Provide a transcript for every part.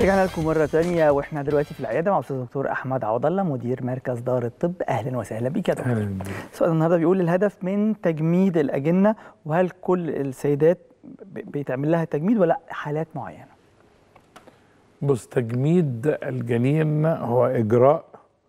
رجعنا لكم مرة تانية واحنا دلوقتي في العيادة مع أستاذ الدكتور أحمد عوض الله مدير مركز دار الطب أهلا وسهلا بيك يا دكتور. أهلا بيك. سؤال النهارده بيقول الهدف من تجميد الأجنة وهل كل السيدات ب- بيتعمل لها تجميد ولا حالات معينة؟ بص تجميد الجنين هو إجراء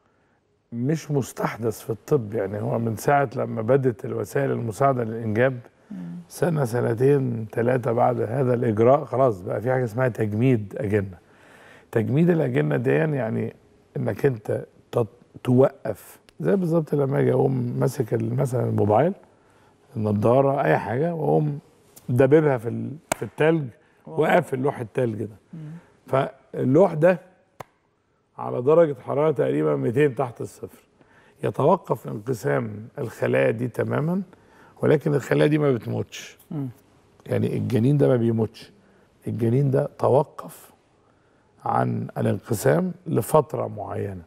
مش مستحدث في الطب يعني هو من ساعة لما بدت الوسائل المساعدة للإنجاب سنة سنتين ثلاثة بعد هذا الإجراء خلاص بقى في حاجة اسمها تجميد أجنة تجميد الأجنة دي يعني إنك أنت تط- توقف زي بالظبط لما أجي أقوم ماسك ال- مثلا الموبايل النضارة أي حاجة وأقوم دببها في ال- في التلج وقافل لوح التلج ده فاللوح ده على درجة حرارة تقريبا 200 تحت الصفر يتوقف انقسام الخلايا دي تماما ولكن الخلايا دي ما بتموتش يعني الجنين ده ما بيموتش الجنين ده توقف عن الانقسام لفترة معينة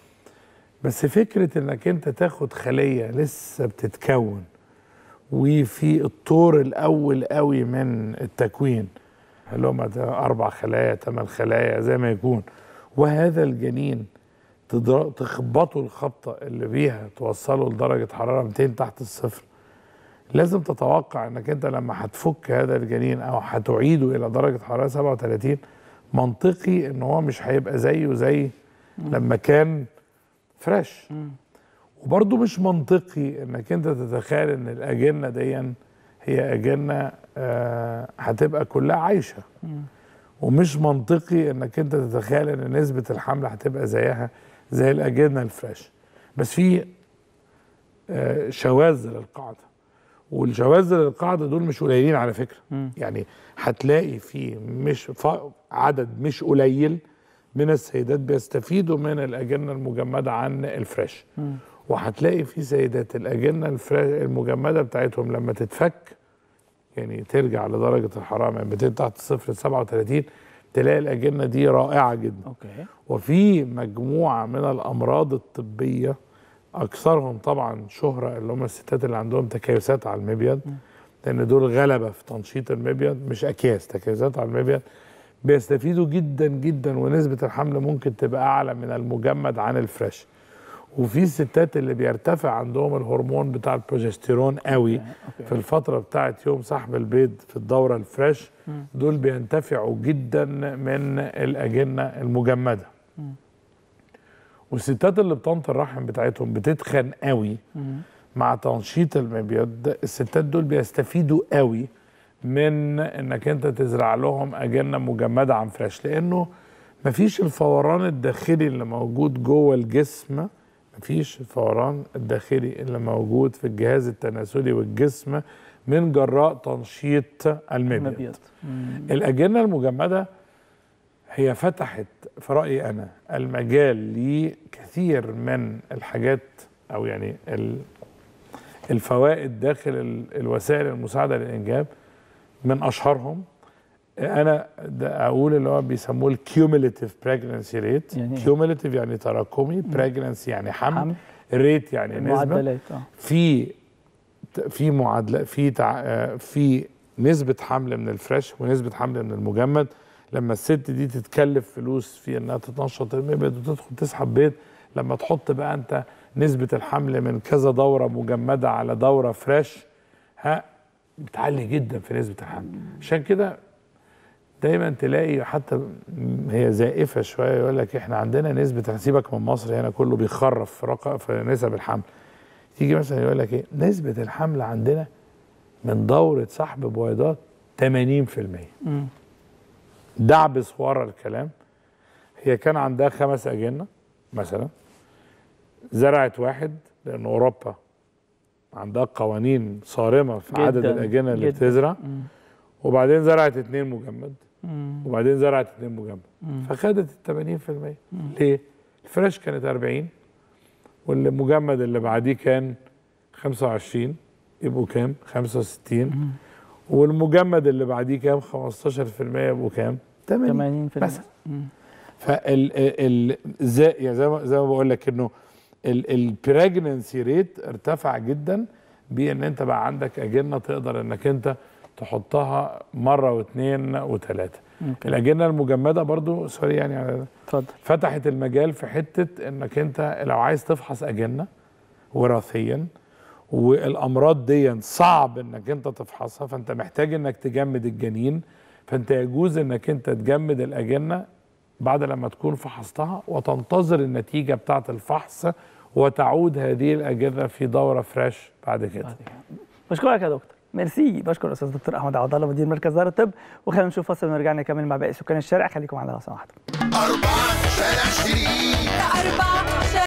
بس فكرة انك انت تاخد خلية لسه بتتكون وفي الطور الاول قوي من التكوين اللي هم اربع خلايا ثمان خلايا زي ما يكون وهذا الجنين تضر- تخبطه الخبطه اللي بيها توصله لدرجه حراره 200 تحت الصفر لازم تتوقع انك انت لما هتفك هذا الجنين او هتعيده الى درجه حراره 37 منطقي ان هو مش هيبقى زيه زي لما كان فريش وبرضه مش منطقي انك انت تتخيل ان الاجنه دي هي اجنه آه، هتبقى كلها عايشه ومش منطقي انك انت تتخيل ان نسبه الحمل هتبقى زيها زي الاجنه الفريش بس في آه، شواذ للقاعده والشواذ للقاعده دول مش قليلين على فكره يعني هتلاقي في مش ف- عدد مش قليل من السيدات بيستفيدوا من الاجنه المجمده عن الفريش وهتلاقي في سيدات الاجنه الفريش المجمده بتاعتهم لما تتفك يعني ترجع لدرجه الحراره من 200 تحت الصفر ل 37 تلاقي الاجنه دي رائعه جدا أوكي وفي مجموعه من الامراض الطبيه اكثرهم طبعا شهره اللي هم الستات اللي عندهم تكيسات على المبيض لان دول غلبه في تنشيط المبيض مش اكياس تكيسات على المبيض بيستفيدوا جدا جدا ونسبه الحمل ممكن تبقى اعلى من المجمد عن الفريش وفي الستات اللي بيرتفع عندهم الهرمون بتاع البروجستيرون قوي أوكي. في الفتره بتاعت يوم سحب البيض في الدوره الفريش دول بينتفعوا جدا من الاجنه المجمده والستات اللي بطنط الرحم بتاعتهم بتتخن قوي مع تنشيط المبيض الستات دول بيستفيدوا قوي من انك انت تزرع لهم اجنه مجمده عن فريش لانه مفيش الفوران الداخلي اللي موجود جوه الجسم مفيش الفوران الداخلي اللي موجود في الجهاز التناسلي والجسم من جراء تنشيط المبيض مبيض الأجنة المجمدة هي فتحت في رأيي أنا المجال لكثير من الحاجات أو يعني ال- الفوائد داخل ال- الوسائل المساعدة للإنجاب من أشهرهم أنا ده أقول اللي هو بيسموه الكيوميليتيف بريجنسي ريت يعني إيه؟ كيوميليتيف يعني تراكمي بريجنسي يعني حمل حمل. ريت يعني نسبة المعدلات اه في في معادله في تع... آه، في نسبه حمل من الفريش ونسبه حمل من المجمد لما الست دي تتكلف فلوس في انها تتنشط المبيض وتدخل تسحب بيض لما تحط بقى انت نسبه الحمل من كذا دوره مجمده على دوره فريش ها بتعلي جدا في نسبه الحمل عشان كده دايما تلاقي حتى م- هي زائفه شويه يقول لك احنا عندنا نسبه سيبك من مصر هنا كله بيخرف في رقم في نسب الحمل تيجي مثلا يقول لك ايه نسبه الحمل عندنا من دوره سحب بويضات 80% دعبس ورا الكلام هي كان عندها خمس اجنه مثلا زرعت واحد لان اوروبا عندها قوانين صارمه في عدد جداً، الاجنه اللي جداً. بتزرع وبعدين زرعت اتنين مجمد مم. وبعدين زرعت اتنين مجمد فخدت ال 80% ليه؟ الفريش كانت 40 والمجمد اللي بعديه كان 25 يبقوا كام؟ 65 والمجمد اللي بعديه كام؟ 15% يبقوا كام؟ 80 80% مثلا فال ال زي يعني زي ما زي ما بقول لك انه البريجننسي ريت ارتفع جدا بان انت بقى عندك اجنه تقدر انك انت تحطها مره واثنين وثلاثه ممكن الاجنه المجمده برضو سوري يعني على- اتفضل فتحت المجال في حته انك انت لو عايز تفحص اجنه وراثيا والامراض دي صعب انك انت تفحصها فانت محتاج انك تجمد الجنين فانت يجوز انك انت تجمد الاجنه بعد لما تكون فحصتها وتنتظر النتيجه بتاعه الفحص وتعود هذه الاجنه في دوره فريش بعد كده بشكرك يا دكتور ميرسي بشكر الاستاذ دكتور احمد عبد الله مدير مركز دار الطب وخلينا نشوف فاصل ونرجع نكمل مع باقي سكان الشارع خليكم معانا لو سمحتوا أربعة في شارع شريك أربعة